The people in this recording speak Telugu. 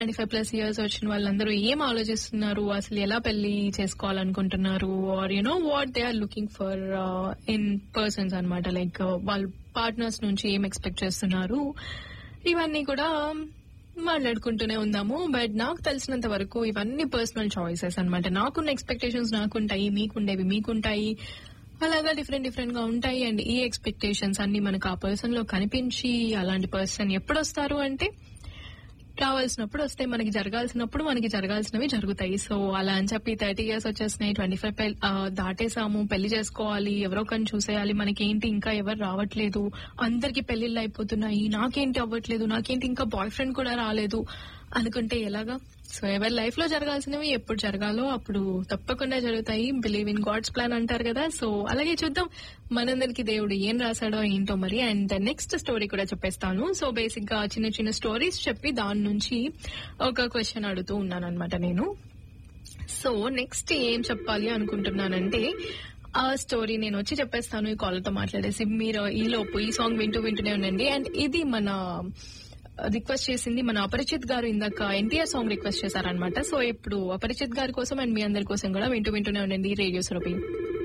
ట్వంటీ ఫైవ్ ప్లస్ ఇయర్స్ వచ్చిన వాళ్ళందరూ ఏం ఆలోచిస్తున్నారు అసలు ఎలా పెళ్లి చేసుకోవాలనుకుంటున్నారు are you know what they are looking for in persons అన్నమాట లైక్ వాళ్ళ పార్ట్నర్స్ నుంచి ఏం ఎక్స్పెక్ట్ చేస్తున్నారు ఇవన్నీ కూడా మాట్లాడుకుంటూనే ఉందాము బట్ నాకు తెలిసినంత వరకు ఇవన్నీ పర్సనల్ చాయిసెస్ అన్నమాట నాకున్న ఎక్స్పెక్టేషన్స్ నాకుంటాయి మీకుండేవి మీకుంటాయి అలాగా డిఫరెంట్ డిఫరెంట్ గా ఉంటాయి అండ్ ఈ ఎక్స్పెక్టేషన్స్ అన్ని మనకు ఆ పర్సన్ లో కనిపించి అలాంటి పర్సన్ ఎప్పుడు వస్తారు అంటే రావాల్సినప్పుడు వస్తే మనకి జరగాల్సినప్పుడు మనకి జరగాల్సినవి జరుగుతాయి సో అలా అని చెప్పి థర్టీ ఇయర్స్ వచ్చేసినాయి ట్వంటీ ఫైవ్ దాటేసాము పెళ్లి చేసుకోవాలి ఎవరో కానీ చూసేయాలి మనకేంటి ఇంకా ఎవరు రావట్లేదు అందరికి పెళ్లిళ్ళు అయిపోతున్నాయి నాకేంటి అవ్వట్లేదు నాకేంటి ఇంకా బాయ్ ఫ్రెండ్ కూడా రాలేదు అనుకుంటే ఎలాగా సో ఎవరి లైఫ్ లో జరగాల్సినవి ఎప్పుడు జరగాలో అప్పుడు తప్పకుండా జరుగుతాయి బిలీవ్ ఇన్ గాడ్స్ ప్లాన్ అంటారు కదా సో అలాగే చూద్దాం మనందరికి దేవుడు ఏం రాశాడో ఏంటో మరి అండ్ నెక్స్ట్ స్టోరీ కూడా చెప్పేస్తాను సో బేసిక్ గా చిన్న చిన్న స్టోరీస్ చెప్పి దాని నుంచి ఒక క్వశ్చన్ అడుగుతూ ఉన్నాను అనమాట నేను సో నెక్స్ట్ ఏం చెప్పాలి అనుకుంటున్నానంటే ఆ స్టోరీ నేను వచ్చి చెప్పేస్తాను ఈ కాలర్తో మాట్లాడేసి మీరు ఈ లోపు ఈ సాంగ్ వింటూ వింటూనే ఉండండి అండ్ ఇది మన రిక్వెస్ట్ చేసింది మన అపరిచిత్ గారు ఇందాక ఎన్టీఆర్ సాంగ్ రిక్వెస్ట్ చేశారనమాట సో ఇప్పుడు అపరిచిత్ గారి కోసం అండ్ మీ అందరి కోసం కూడా వింటూ వింటూనే ఉండండి రేడియో సురభి